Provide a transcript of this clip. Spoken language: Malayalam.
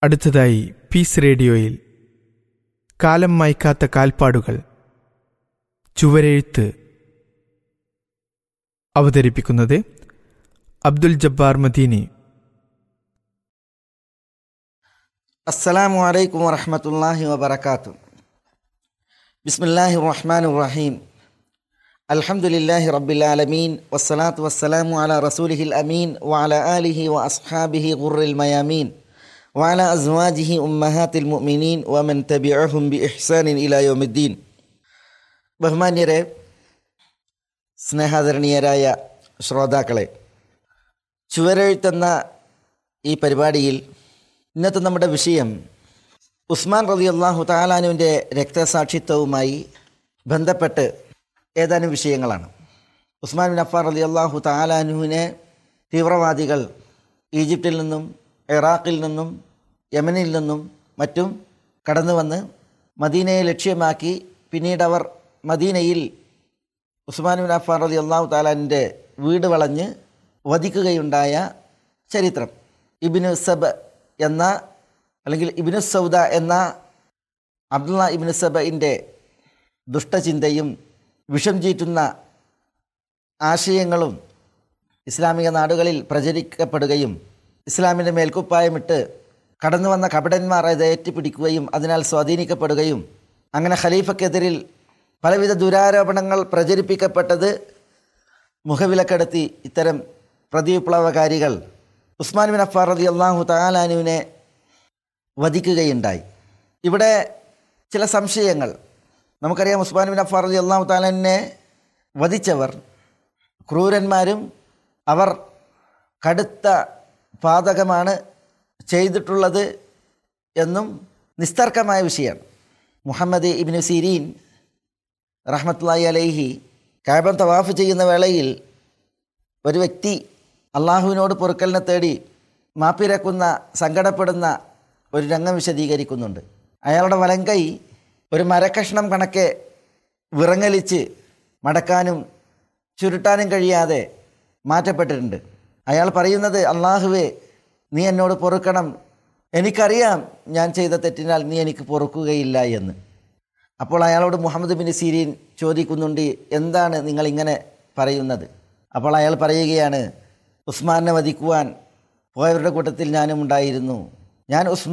അടുത്തതായി പീസ് റേഡിയോയിൽ കാലം മായ്ക്കാത്ത കാൽപ്പാടുകൾ ചുവരെഴുത്ത് അവതരിപ്പിക്കുന്നത് അബ്ദുൽ ജബ്ബാർ മദീനി السلام عليكم ورحمة الله وبركاته بسم الله الرحمن الرحيم الحمد لله رب العالمين والصلاة والسلام على رسوله الأمين وعلى آله وأصحابه غر الميامين وعلى أزواجه أمهات المؤمنين ومن تبعهم بإحسان إلى يوم الدين ബഹുമാന്യരെ സ്നേഹാദരണീയരായ ശ്രോതാക്കളെ ചുവരെഴുത്തെന്ന ഈ പരിപാടിയിൽ ഇന്നത്തെ നമ്മുടെ വിഷയം ഉസ്മാൻ റലി അള്ളാഹു താലാനുവിൻ്റെ രക്തസാക്ഷിത്വവുമായി ബന്ധപ്പെട്ട് ഏതാനും വിഷയങ്ങളാണ് ഉസ്മാൻ ബിൻ അഫാർ റലി അള്ളാഹു താലാനുവിനെ തീവ്രവാദികൾ ഈജിപ്തിൽ നിന്നും ഇറാഖിൽ നിന്നും യമനിൽ നിന്നും മറ്റും കടന്നു വന്ന് മദീനയെ ലക്ഷ്യമാക്കി പിന്നീട് അവർ മദീനയിൽ ഉസ്മാൻ ബിൻ അഫാർ റലി അള്ളാഹു താലാനിൻ്റെ വീട് വളഞ്ഞ് വധിക്കുകയുണ്ടായ ചരിത്രം ഇബിനു സബ് എന്ന അല്ലെങ്കിൽ ഇബിനു സൗദ എന്ന അബ്ദുള്ള ഇബിനു സബയിൻ്റെ ദുഷ്ടചിന്തയും വിഷം ചീറ്റുന്ന ആശയങ്ങളും ഇസ്ലാമിക നാടുകളിൽ പ്രചരിക്കപ്പെടുകയും ഇസ്ലാമിൻ്റെ മേൽക്കുപ്പായമിട്ട് കടന്നു വന്ന കപടന്മാർ അത് ഏറ്റുപിടിക്കുകയും അതിനാൽ സ്വാധീനിക്കപ്പെടുകയും അങ്ങനെ ഖലീഫക്കെതിരിൽ പലവിധ ദുരാരോപണങ്ങൾ പ്രചരിപ്പിക്കപ്പെട്ടത് മുഖവിലക്കെടുത്തി ഇത്തരം പ്രതിവിപ്ലവകാരികൾ ഉസ്മാൻ ബിൻ അഫാർ റതി അള്ളാഹു താലാനുവിനെ വധിക്കുകയുണ്ടായി ഇവിടെ ചില സംശയങ്ങൾ നമുക്കറിയാം ഉസ്മാൻ ബിൻ അഫാർ റതി അള്ളാഹു താലാനെ വധിച്ചവർ ക്രൂരന്മാരും അവർ കടുത്ത പാതകമാണ് ചെയ്തിട്ടുള്ളത് എന്നും നിസ്തർക്കമായ വിഷയമാണ് മുഹമ്മദ് ഇബിനു സിരീൻ റഹ്മത്തുല്ലാഹി അലൈഹി കാബം തവാഫ് ചെയ്യുന്ന വേളയിൽ ഒരു വ്യക്തി അള്ളാഹുവിനോട് പൊറുക്കലിനെ തേടി മാപ്പിരക്കുന്ന സങ്കടപ്പെടുന്ന ഒരു രംഗം വിശദീകരിക്കുന്നുണ്ട് അയാളുടെ വലങ്കൈ ഒരു മരക്കഷ്ണം കണക്കെ വിറങ്ങലിച്ച് മടക്കാനും ചുരുട്ടാനും കഴിയാതെ മാറ്റപ്പെട്ടിട്ടുണ്ട് അയാൾ പറയുന്നത് അള്ളാഹുവേ നീ എന്നോട് പൊറുക്കണം എനിക്കറിയാം ഞാൻ ചെയ്ത തെറ്റിനാൽ നീ എനിക്ക് പൊറുക്കുകയില്ല എന്ന് അപ്പോൾ അയാളോട് മുഹമ്മദ് ബിൻ സീരീൻ ചോദിക്കുന്നുണ്ട് എന്താണ് നിങ്ങൾ ഇങ്ങനെ പറയുന്നത് അപ്പോൾ അയാൾ പറയുകയാണ് ഉസ്മാനെ വധിക്കുവാൻ പോയവരുടെ കൂട്ടത്തിൽ ഞാനും ഉണ്ടായിരുന്നു ഞാൻ ഉസ്മാൻ